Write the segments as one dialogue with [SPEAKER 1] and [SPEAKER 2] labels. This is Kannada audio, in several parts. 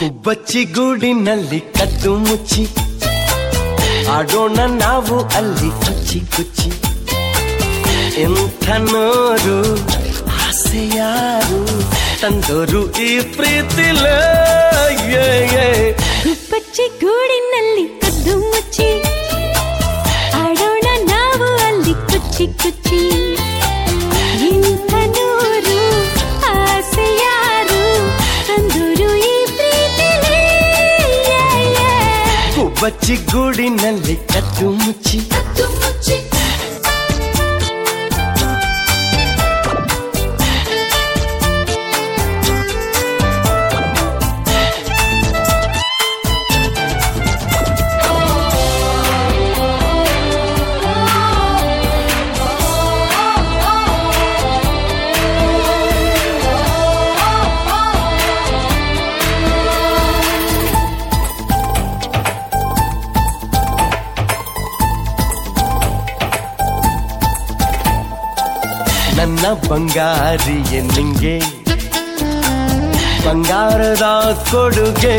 [SPEAKER 1] ಹುಬ್ಬಚ್ಚಿ ಗೂಡಿನಲ್ಲಿ ಕದ್ದು ಮುಚ್ಚಿ ಆಡೋಣ ನಾವು ಅಲ್ಲಿ ಕುಚ್ಚಿ ಕುಚ್ಚಿ ಎಂಥ ನೋರು ಆಸೆ ಯಾರು ತಂದೋರು ಈ ಪ್ರೀತಿಲ ಏ, ಏ.
[SPEAKER 2] ಗುಬ್ಬಚ್ಚಿ ಗೂಡಿನಲ್ಲಿ ಕದ್ದು ಮುಚ್ಚಿ ಆಡೋಣ ನಾವು ಅಲ್ಲಿ ಕುಚ್ಚಿ ಕುಚ್ಚಿ ಇಂಥ ನೂರು ಆಸೆ ಯಾರು ತಂದೂರು ಈ ಪ್ರೀತಿಲೇ
[SPEAKER 1] ಹುಬ್ಬಚ್ಚಿ ಗೂಡಿನಲ್ಲಿ ಕದ್ದು ಮುಚ್ಚಿ
[SPEAKER 2] ಕದ್ದು ಮುಚ್ಚಿ
[SPEAKER 1] ನನ್ನ ಬಂಗಾರಿಯ ನಿಂಗೆ ಬಂಗಾರದ ಕೊಡುಗೆ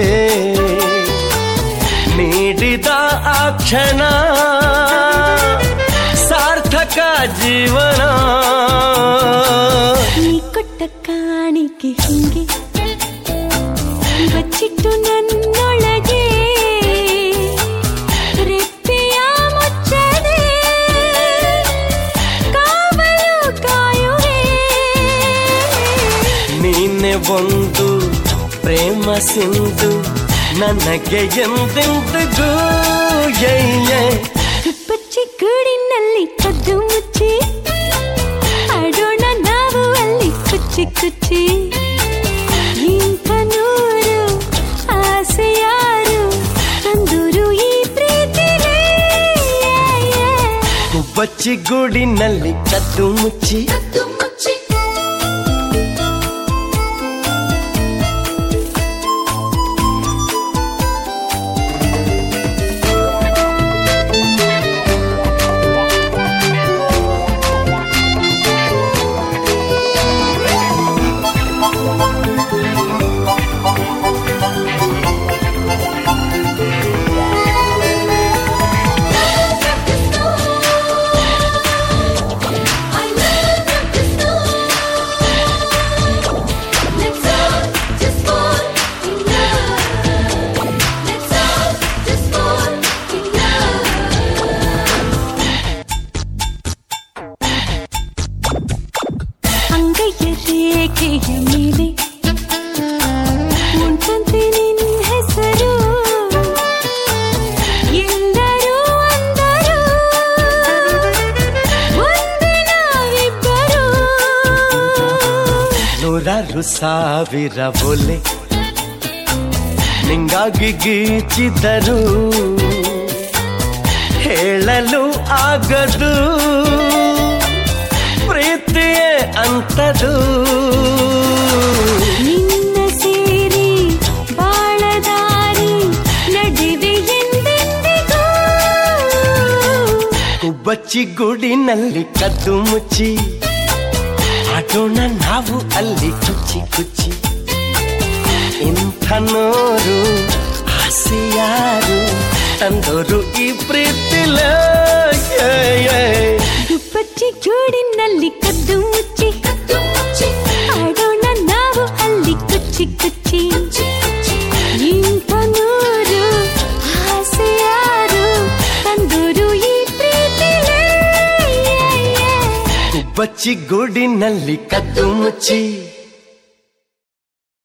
[SPEAKER 1] ನೀಡಿದ ಆ ಕ್ಷಣ ಸಾರ್ಥಕ ಜೀವನ
[SPEAKER 2] ನೀ ಕೊಟ್ಟ ಕಾಣಿಕೆ ಹಿಂಗೆ ಬಚ್ಚಿಟ್ಟು ನನ್ನೊಳಗೆ ರೆಪ್ಪೆಯ ಮುಚ್ಚದೆ ಕಾವಲು ಕಾಯುವೆ
[SPEAKER 1] ನೀನೆ ಒಂದು ಪ್ರೇಮ ಸಿಂಧು ನನಗೆ ಎಂದೆಂದಿಗೂ ಏ, ಏ.
[SPEAKER 2] ಬಚ್ಚಿ ಗೂಡಿನಲ್ಲಿ ಕದ್ದು ಮುಚ್ಚಿ ಆಡೋಣ ನಾವು ಅಲ್ಲಿ ಕುಚ್ಚಿ ಕುಚ್ಚಿ ಇಂಥ ನೂರು ಆಸೆ ಯಾರು ತಂದೂರು ಈ ಪ್ರೀತಿಲೇ
[SPEAKER 1] ಹುಬ್ಬಚ್ಚಿ ಗೂಡಿನಲ್ಲಿ ಕದ್ದು ಮುಚ್ಚಿ
[SPEAKER 2] ಕದ್ದು ಮುಚ್ಚಿ ಅಂಗೈಯ ರೇಖೆಯ ಮೇಲೆ ಉಂಟಂತೆ ನಿನ್ನ ಹೆಸರು ಎಲ್ಲರೂ ಅಂದರು ಒಂದೇ ನಾವಿಬ್ಬರು
[SPEAKER 1] ನೂರಾರು ಸಾವಿರ ಬೋಲೆ ನಿಂಗಾಗಿ ಗೀಚಿದರು ಹೇಳಲು ಆಗದು ಪ್ರೀತಿಯೇ ಅಂತದು
[SPEAKER 2] ನಿನ್ನ ಸೇರಿ ಬಾಳದಾರಿ ನಡುವೆ ಎಂದೆಂದಿಗೂ
[SPEAKER 1] ಹುಬ್ಬಚ್ಚಿ ಗೂಡಿನಲ್ಲಿ ಕದ್ದು ಮುಚ್ಚಿ ಆಡೋಣ ನಾವು ಅಲ್ಲಿ ಕುಚ್ಚಿ ಕುಚ್ಚಿ ಇಂಥ ನೋರು ಆಸೆ ಯಾರು ತಂದೋರು ಈ ಪ್ರೀತಿಲ ಏ, ಏ.
[SPEAKER 2] ಗುಬ್ಬಚ್ಚಿ ಗೂಡಿನಲ್ಲಿ ಕದ್ದು ಮುಚ್ಚಿ ಕದ್ದು ಮುಚ್ಚಿ ಆಡೋಣ ನಾವು ಅಲ್ಲಿ ಕುಚ್ಚಿ ಕುಚ್ಚಿ ಇಂಥ ನೂರು ಆಸೆ ಯಾರು ತಂದೂರು ಈ ಪ್ರೀತಿಲೇ
[SPEAKER 1] ಹುಬ್ಬಚ್ಚಿ ಗೂಡಿನಲ್ಲಿ ಕದ್ದು ಮುಚ್ಚಿ